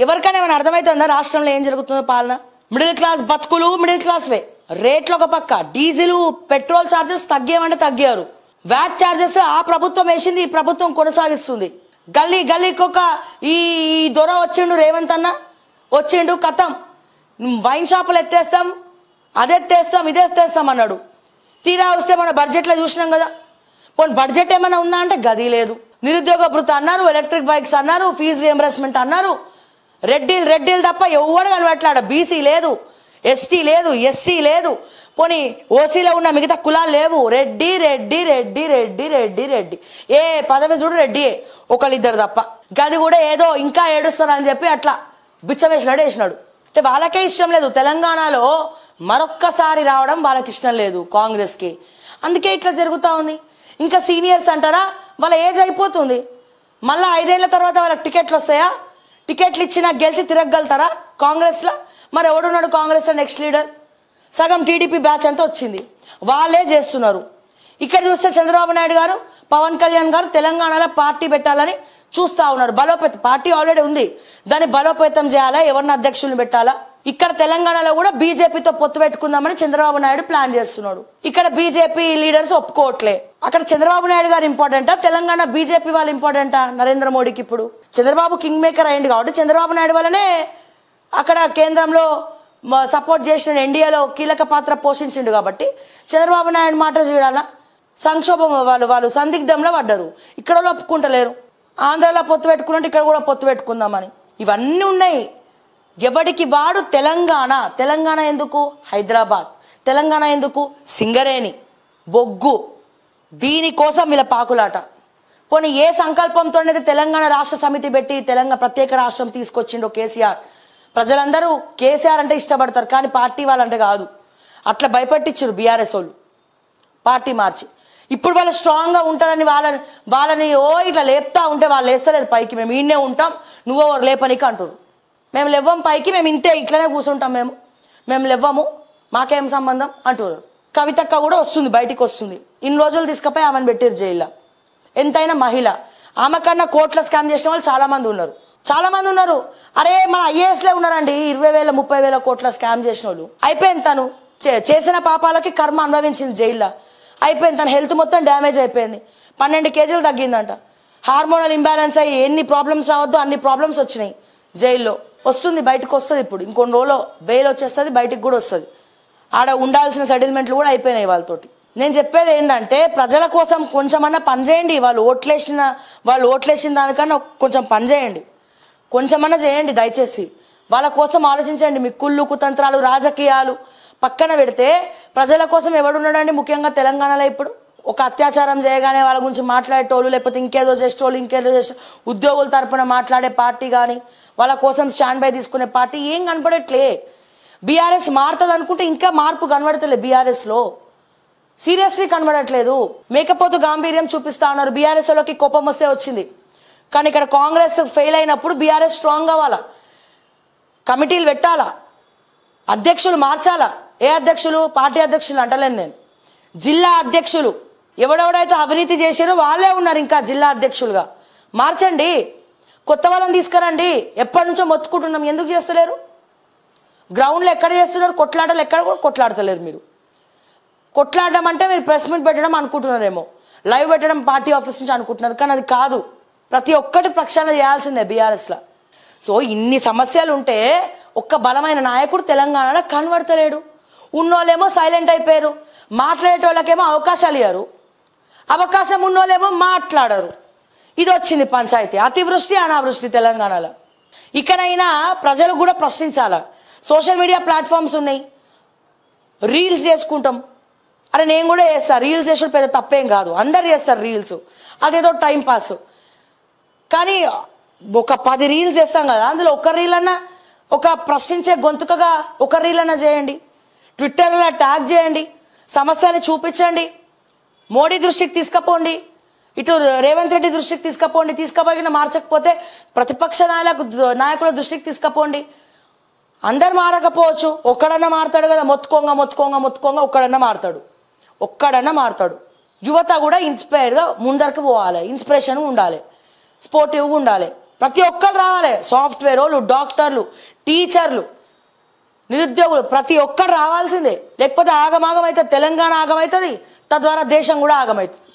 ఎవరికైనా ఏమైనా అర్థమవుతుందా రాష్ట్రంలో ఏం జరుగుతుందో పాలన మిడిల్ క్లాస్ బతుకులు మిడిల్ క్లాస్ వే రేట్లు ఒక పక్క డీజిల్ పెట్రోల్ ఛార్జెస్ తగ్గేమంటే తగ్గారు వ్యాట్ ఛార్జెస్ ఆ ప్రభుత్వం వేసింది ఈ ప్రభుత్వం కొనసాగిస్తుంది గల్లీ గల్లీకి ఒక ఈ ఈ దొర వచ్చిండు రేవంత్ అన్న వచ్చిండు కథం వైన్ షాపులు ఎత్తేస్తాం అది ఎత్తేస్తాం ఇది ఎత్తేస్తాం అన్నాడు తీరా వస్తే మన బడ్జెట్లో చూసినాం కదా పోనీ బడ్జెట్ ఏమైనా ఉందా అంటే గది లేదు నిరుద్యోగ భృతి అన్నారు ఎలక్ట్రిక్ బైక్స్ అన్నారు ఫీజు రియంబర్స్మెంట్ అన్నారు రెడ్డీలు రెడ్డీలు తప్ప ఎవడు కనబట్లాడ బీసీ లేదు ఎస్టీ లేదు ఎస్సీ లేదు పోనీ ఓసీలో ఉన్న మిగతా కులాలు లేవు రెడ్డి రెడ్డి రెడ్డి రెడ్డి రెడ్డి రెడ్డి ఏ పదవి చూడు రెడ్డియే ఒకళ్ళిద్దరు తప్ప గది కూడా ఏదో ఇంకా ఏడుస్తారని చెప్పి అట్లా బిచ్చవేసినాడు వేసినాడు అంటే వాళ్ళకే ఇష్టం లేదు తెలంగాణలో మరొక్కసారి రావడం వాళ్ళకి ఇష్టం లేదు కాంగ్రెస్కి అందుకే ఇట్లా జరుగుతూ ఉంది ఇంకా సీనియర్స్ అంటారా వాళ్ళ ఏజ్ అయిపోతుంది మళ్ళీ ఐదేళ్ల తర్వాత వాళ్ళకి టికెట్లు వస్తాయా టికెట్లు ఇచ్చినా గెలిచి తిరగలుగుతారా కాంగ్రెస్లో మరి ఎవడున్నాడు కాంగ్రెస్లో నెక్స్ట్ లీడర్ సగం టీడీపీ బ్యాచ్ అంతా వచ్చింది వాళ్ళే చేస్తున్నారు ఇక్కడ చూస్తే చంద్రబాబు నాయుడు గారు పవన్ కళ్యాణ్ గారు తెలంగాణలో పార్టీ పెట్టాలని చూస్తా ఉన్నారు బలోపేతం పార్టీ ఆల్రెడీ ఉంది దాన్ని బలోపేతం చేయాలా ఎవరిని అధ్యక్షుల్ని పెట్టాలా ఇక్కడ తెలంగాణలో కూడా బీజేపీతో పొత్తు పెట్టుకుందామని చంద్రబాబు నాయుడు ప్లాన్ చేస్తున్నాడు ఇక్కడ బీజేపీ లీడర్స్ ఒప్పుకోవట్లే అక్కడ చంద్రబాబు నాయుడు గారు ఇంపార్టెంటా తెలంగాణ బీజేపీ వాళ్ళు ఇంపార్టెంటా నరేంద్ర మోడీకి ఇప్పుడు చంద్రబాబు కింగ్ మేకర్ అయ్యింది కాబట్టి చంద్రబాబు నాయుడు వల్లనే అక్కడ కేంద్రంలో మ- సపోర్ట్ చేసిన ఎన్డీఏలో కీలక పాత్ర పోషించిండు కాబట్టి చంద్రబాబు నాయుడు మాట చూడాలా సంక్షోభం వాళ్ళు వాళ్ళు సందిగ్ధంలో పడ్డారు ఇక్కడ వాళ్ళు ఒప్పుకుంటలేరు ఆంధ్రాలో పొత్తు పెట్టుకున్నట్టు ఇక్కడ కూడా పొత్తు పెట్టుకుందామని ఇవన్నీ ఉన్నాయి ఎవడికి వాడు తెలంగాణ తెలంగాణ ఎందుకు హైదరాబాద్ తెలంగాణ ఎందుకు సింగరేణి బొగ్గు దీనికోసం వీళ్ళ పాకులాట పోనీ ఏ సంకల్పంతో అయితే తెలంగాణ రాష్ట్ర సమితి పెట్టి తెలంగాణ ప్రత్యేక రాష్ట్రం తీసుకొచ్చిండో కేసీఆర్ ప్రజలందరూ కేసీఆర్ అంటే ఇష్టపడతారు కానీ పార్టీ వాళ్ళంటే కాదు అట్లా భయపెట్టించారు బీఆర్ఎస్ వాళ్ళు పార్టీ మార్చి ఇప్పుడు వాళ్ళు స్ట్రాంగ్గా ఉంటారని వాళ్ళని వాళ్ళని ఓ ఇట్లా లేపుతా ఉంటే వాళ్ళు లేస్తలేరు పైకి మేము ఈయనే ఉంటాం నువ్వు ఎవరు లేపనికి అంటారు మేము లేవ్వం పైకి మేము ఇంతే ఇట్లనే కూర్చుంటాం మేము మేము లేవ్వము మాకేం సంబంధం అంటారు కవితక్క కూడా వస్తుంది బయటికి వస్తుంది ఇన్ని రోజులు తీసుకుపోయి ఆమెను పెట్టారు జైల్లో ఎంతైనా మహిళ ఆమె కన్నా కోట్ల స్కామ్ చేసిన వాళ్ళు చాలా మంది ఉన్నారు చాలా మంది ఉన్నారు అరే మన ఐఏఎస్లే ఉన్నారండి ఇరవై వేల ముప్పై వేల కోట్ల స్కామ్ చేసిన వాళ్ళు అయిపోయింది తను చే- చేసిన పాపాలకి కర్మ అనుభవించింది జైల్లో అయిపోయింది తన హెల్త్ మొత్తం డ్యామేజ్ అయిపోయింది పన్నెండు కేజీలు తగ్గిందంట హార్మోనల్ ఇంబ్యాలెన్స్ అయ్యి ఎన్ని ప్రాబ్లమ్స్ రావద్దు అన్ని ప్రాబ్లమ్స్ వచ్చినాయి జైల్లో వస్తుంది బయటకు వస్తుంది ఇప్పుడు ఇంకొన్ని రోజులు బెయిల్ వచ్చేస్తుంది బయటికి కూడా వస్తుంది ఆడ ఉండాల్సిన సెటిల్మెంట్లు కూడా అయిపోయినాయి వాళ్ళతోటి నేను చెప్పేది ఏంటంటే ప్రజల కోసం కొంచెమన్నా పని చేయండి వాళ్ళు ఓట్లేసిన వాళ్ళు ఓట్లేసిన దానికన్నా కొంచెం పని చేయండి కొంచెమన్నా చేయండి దయచేసి వాళ్ళ కోసం ఆలోచించండి మీ కుళ్ళు కుతంత్రాలు రాజకీయాలు పక్కన పెడితే ప్రజల కోసం ఎవడున్నాడండి ముఖ్యంగా తెలంగాణలో ఇప్పుడు ఒక అత్యాచారం చేయగానే వాళ్ళ గురించి మాట్లాడేటోళ్ళు లేకపోతే ఇంకేదో చేసేటోళ్ళు ఇంకేదో చేసే ఉద్యోగుల తరపున మాట్లాడే పార్టీ కానీ వాళ్ళ కోసం స్టాండ్ బై తీసుకునే పార్టీ ఏం కనపడట్లే బీఆర్ఎస్ మారుతుంది అనుకుంటే ఇంకా మార్పు కనబడతలే బీఆర్ఎస్లో సీరియస్లీ కనబడట్లేదు మేకపోతు గాంభీర్యం చూపిస్తా ఉన్నారు బీఆర్ఎస్ లోకి కోపం వస్తే వచ్చింది కానీ ఇక్కడ కాంగ్రెస్ ఫెయిల్ అయినప్పుడు బీఆర్ఎస్ స్ట్రాంగ్ అవ్వాలా కమిటీలు పెట్టాలా అధ్యక్షులు మార్చాలా ఏ అధ్యక్షులు పార్టీ అధ్యక్షులు అంటలేను నేను జిల్లా అధ్యక్షులు ఎవడెవడైతే అవినీతి చేశారో వాళ్ళే ఉన్నారు ఇంకా జిల్లా అధ్యక్షులుగా మార్చండి కొత్త వాళ్ళని తీసుకురండి ఎప్పటి నుంచో మొత్తుకుంటున్నాం ఎందుకు చేస్తలేరు గ్రౌండ్లో ఎక్కడ చేస్తున్నారు కొట్లాటలు ఎక్కడ కూడా కొట్లాడతలేరు మీరు కొట్లాడడం అంటే మీరు ప్రెస్ మీట్ పెట్టడం అనుకుంటున్నారేమో లైవ్ పెట్టడం పార్టీ ఆఫీస్ నుంచి అనుకుంటున్నారు కానీ అది కాదు ప్రతి ఒక్కటి ప్రక్షాళన చేయాల్సిందే బీఆర్ఎస్లో సో ఇన్ని సమస్యలు ఉంటే ఒక్క బలమైన నాయకుడు తెలంగాణలో కనబడతలేడు ఉన్నోళ్ళేమో సైలెంట్ అయిపోయారు మాట్లాడేటోళ్ళకేమో అవకాశాలు ఇవ్వరు అవకాశం ఉన్నోళ్ళేమో మాట్లాడరు ఇది వచ్చింది పంచాయతీ అతివృష్టి అనావృష్టి తెలంగాణలో ఇక్కడైనా ప్రజలు కూడా ప్రశ్నించాలా సోషల్ మీడియా ప్లాట్ఫామ్స్ ఉన్నాయి రీల్స్ చేసుకుంటాం అరే నేను కూడా చేస్తా రీల్స్ చేసుడు పెద్ద తప్పేం కాదు అందరు చేస్తారు రీల్స్ అదేదో టైం పాస్ కానీ ఒక పది రీల్స్ చేస్తాం కదా అందులో ఒక రీల్ అన్నా ఒక ప్రశ్నించే గొంతుకగా ఒక రీల్ అన్నా చేయండి ట్విట్టర్లో ట్యాగ్ చేయండి సమస్యని చూపించండి మోడీ దృష్టికి తీసుకుపోండి ఇటు రేవంత్ రెడ్డి దృష్టికి తీసుకుపోండి తీసుకుపోయిన మార్చకపోతే ప్రతిపక్ష నాయకుల నాయకుల దృష్టికి తీసుకుపోండి అందరు మారకపోవచ్చు ఒక్కడన్నా మారుతాడు కదా మొత్తుకోంగా మొత్తుకోంగా మొత్తుకోంగా ఒక్కడన్నా మారుతాడు ఒక్కడన్నా మారుతాడు యువత కూడా ఇన్స్పైర్గా ముందరికి పోవాలి ఇన్స్పిరేషన్ ఉండాలి స్పోర్టివ్గా ఉండాలి ప్రతి ఒక్కరు రావాలి సాఫ్ట్వేర్ వాళ్ళు డాక్టర్లు టీచర్లు నిరుద్యోగులు ప్రతి ఒక్కరు రావాల్సిందే లేకపోతే ఆగమాగం అవుతుంది తెలంగాణ ఆగమవుతుంది తద్వారా దేశం కూడా ఆగమవుతుంది